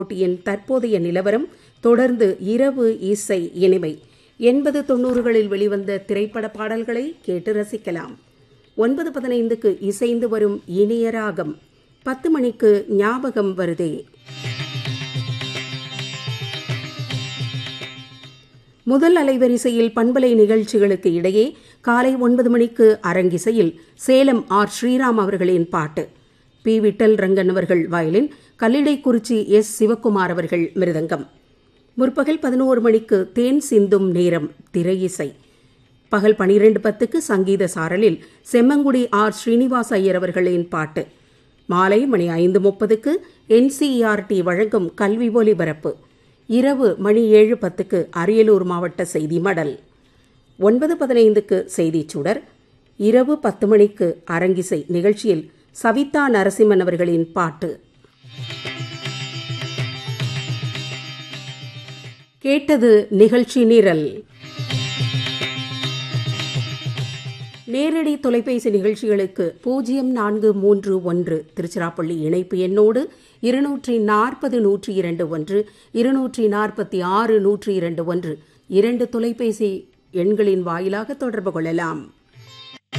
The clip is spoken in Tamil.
போட்டியின் தற்போதைய நிலவரம் தொடர்ந்து இரவு இசை இனிமை எண்பது தொண்ணூறுகளில் வெளிவந்த திரைப்பட பாடல்களை கேட்டு ரசிக்கலாம் ஒன்பது பதினைந்துக்கு இசைந்து வரும் இனிய ராகம் பத்து மணிக்கு ஞாபகம் வருதே முதல் அலைவரிசையில் பண்பலை நிகழ்ச்சிகளுக்கு இடையே காலை ஒன்பது மணிக்கு அரங்கிசையில் சேலம் ஆர் ஸ்ரீராம் அவர்களின் பாட்டு பி விட்டல் ரங்கன் அவர்கள் வயலின் கல்லிடைக்குறிச்சி எஸ் சிவக்குமார் அவர்கள் மிருதங்கம் முற்பகல் பதினோரு மணிக்கு தேன் சிந்தும் நேரம் திரை இசை பகல் பனிரெண்டு பத்துக்கு சங்கீத சாரலில் செம்மங்குடி ஆர் ஸ்ரீனிவாஸ் ஐயர் அவர்களின் பாட்டு மாலை மணி ஐந்து முப்பதுக்கு என்சிஇஆர்டி வழங்கும் கல்வி ஒலிபரப்பு இரவு மணி ஏழு பத்துக்கு அரியலூர் மாவட்ட செய்தி மடல் ஒன்பது பதினைந்துக்கு செய்திச் சுடர் இரவு பத்து மணிக்கு அரங்கிசை நிகழ்ச்சியில் சவிதா நரசிம்மன் அவர்களின் பாட்டு கேட்டது நிகழ்ச்சி நிரல் நேரடி தொலைபேசி நிகழ்ச்சிகளுக்கு பூஜ்ஜியம் நான்கு மூன்று ஒன்று திருச்சிராப்பள்ளி இணைப்பு எண்ணோடு இருநூற்றி நாற்பது நூற்றி இரண்டு ஒன்று இருநூற்றி நாற்பத்தி ஆறு நூற்றி இரண்டு ஒன்று இரண்டு தொலைபேசி எண்களின் வாயிலாக தொடர்பு கொள்ளலாம்